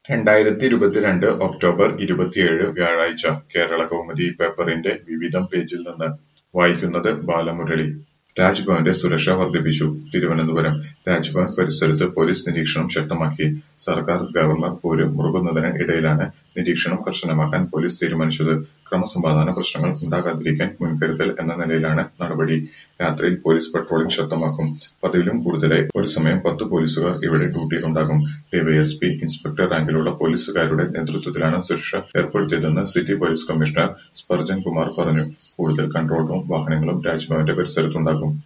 രണ്ടായിരത്തി ഇരുപത്തിരണ്ട് ഒക്ടോബർ ഇരുപത്തിയേഴ് വ്യാഴാഴ്ച കേരളകൗമുദി പേപ്പറിന്റെ വിവിധം പേജിൽ നിന്ന് വായിക്കുന്നത് ബാലമുരളി രാജ്ഭവന്റെ സുരക്ഷ വർദ്ധിപ്പിച്ചു തിരുവനന്തപുരം രാജ്ഭവൻ പരിസരത്ത് പോലീസ് നിരീക്ഷണം ശക്തമാക്കി സർക്കാർ ഗവർണർ പോരും മുറുകുന്നതിന് ഇടയിലാണ് നിരീക്ഷണം കർശനമാക്കാൻ പോലീസ് തീരുമാനിച്ചത് ക്രമസമാധാന പ്രശ്നങ്ങൾ ഉണ്ടാകാതിരിക്കാൻ മുൻകരുതൽ എന്ന നിലയിലാണ് നടപടി രാത്രിയിൽ പോലീസ് പട്രോളിംഗ് ശക്തമാക്കും പതിവിലും കൂടുതലായി ഒരു സമയം പത്ത് പോലീസുകാർ ഇവിടെ ഡ്യൂട്ടിയിലുണ്ടാകും ഡിവൈഎസ്പി ഇൻസ്പെക്ടർ റാങ്കിലുള്ള പോലീസുകാരുടെ നേതൃത്വത്തിലാണ് സുരക്ഷ ഏർപ്പെടുത്തിയതെന്ന് city police commissioner Spurgeon Kumar പറഞ്ഞു കൂടുതൽ കൺട്രോൾ റൂം വാഹനങ്ങളും രാജ്ഭവന്റെ പരിസരത്തുണ്ടാകും